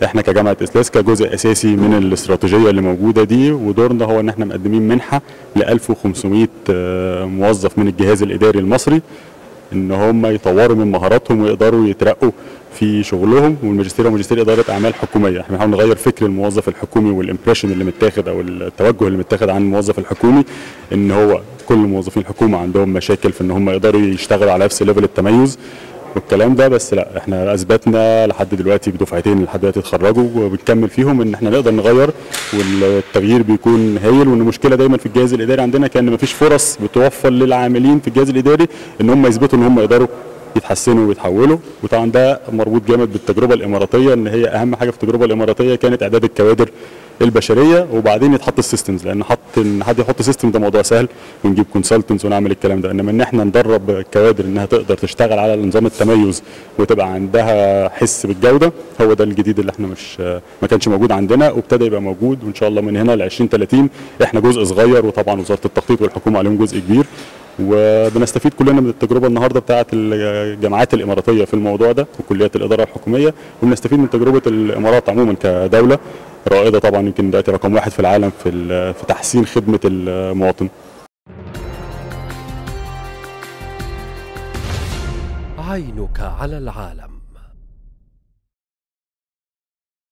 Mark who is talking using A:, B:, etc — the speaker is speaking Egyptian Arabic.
A: احنا كجامعه اسلاسكا جزء اساسي من الاستراتيجيه اللي موجوده دي ودورنا هو ان احنا مقدمين منحه ل 1500 آه، موظف من الجهاز الاداري المصري ان هم يطوروا من مهاراتهم ويقدروا يترقوا في شغلهم والماجستير وماجستير اداره اعمال حكوميه احنا بنحاول نغير فكر الموظف الحكومي والامبريشن اللي متاخد او التوجه اللي متاخد عن الموظف الحكومي ان هو كل موظفين الحكومه عندهم مشاكل في ان هم يقدروا يشتغلوا على نفس ليفل التميز والكلام ده بس لا احنا اثبتنا لحد دلوقتي بدفعتين لحد دلوقتي اتخرجوا وبنكمل فيهم ان احنا نقدر نغير والتغيير بيكون هايل وان المشكله دايما في الجهاز الاداري عندنا كان مفيش فرص بتوفر للعاملين في الجهاز الاداري ان هم يثبتوا ان هم يقدروا يتحسنوا ويتحولوا وطبعا ده مربوط جامد بالتجربه الاماراتيه ان هي اهم حاجه في التجربه الاماراتيه كانت اعداد الكوادر البشريه وبعدين يتحط السيستمز لان حط ان حد يحط سيستم ده موضوع سهل ونجيب كونسلتنتس ونعمل الكلام ده انما ان احنا ندرب الكوادر انها تقدر تشتغل على نظام التميز وتبقى عندها حس بالجوده هو ده الجديد اللي احنا مش ما كانش موجود عندنا وابتدى يبقى موجود وان شاء الله من هنا ل 2030 احنا جزء صغير وطبعا وزاره التخطيط والحكومه عليهم جزء كبير وبنستفيد كلنا من التجربه النهارده بتاعه الجامعات الاماراتيه في الموضوع ده وكليات الاداره الحكوميه وبنستفيد من تجربه الامارات عموما كدوله رائده طبعا يمكن دلوقتي رقم واحد في العالم في في تحسين خدمه المواطن.
B: عينك على العالم